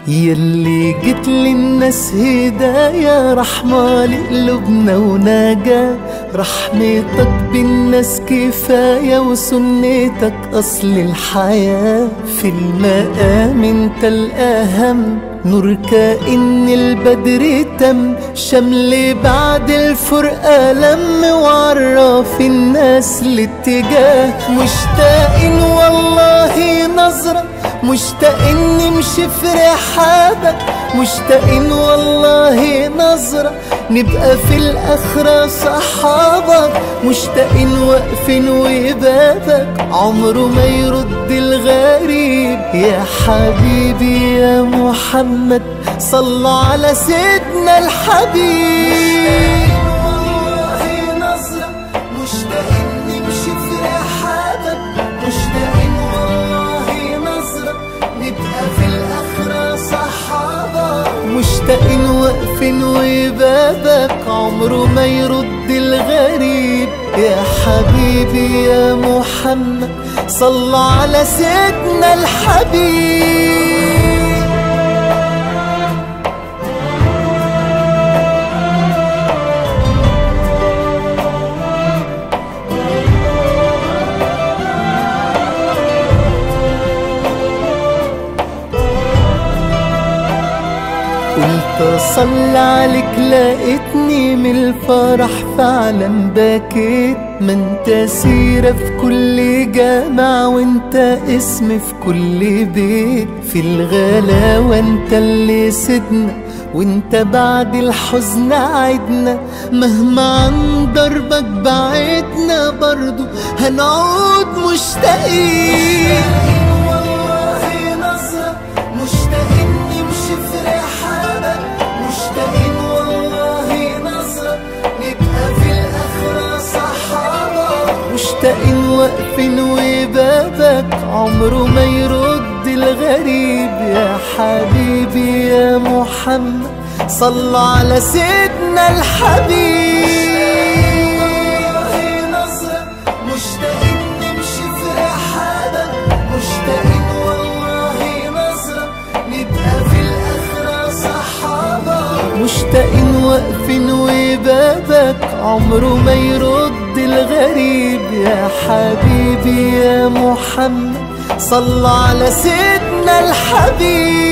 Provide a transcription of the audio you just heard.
يلي جيت للناس هدايا رحمة لقلوبنا ونجاة رحمتك بالناس كفاية وسنتك أصل الحياة في المقام انت الأهم نور كأن البدر تم شمل بعد الفرقة لم وعرف الناس الاتجاه مشتاقين والله نظرة مشتاقين نمشي في رحابك مشتاقين والله نظرة نبقى في الآخرة صحابك مشتاقين واقفين وبابك عمره ما يرد الغريب يا حبيبي يا محمد صلوا على سيدنا الحبيب والله نظرة مشتاقين نمشي في رحابك مشتاقين والله نظرة نبقى في الآخرة صحابة مشتاقين واقفين وبابك عمره ما يرد الغريب يا حبيبي يا محمد صلوا على سيدنا الحبيب قلت اصلي عليك لقيتني من الفرح فعلا بكيت ما انت سيرة في كل جامع وانت اسم في كل بيت في الغلاوة انت اللي سيدنا وانت بعد الحزن عدنا مهما عن دربك بعدنا برضو هنعود مشتاقين والله نظرة مشتاقين نمشي في رحابك مشتاقين والله نظرة نبقى في الآخرة صحابة مشتاقين واقفين وبابك عمره ما يرد الغريب يا حبيبي يا محمد صلوا على سيدنا الحبيب والله نظرة مشتاقين نمشي في رحابك مشتاقين والله نظرة نبقى في الآخرة صحابة مشتاقين واقفين وبابك عمره ما يرد الغريب يا حبيبي يا محمد صلوا على سيدنا الحبيب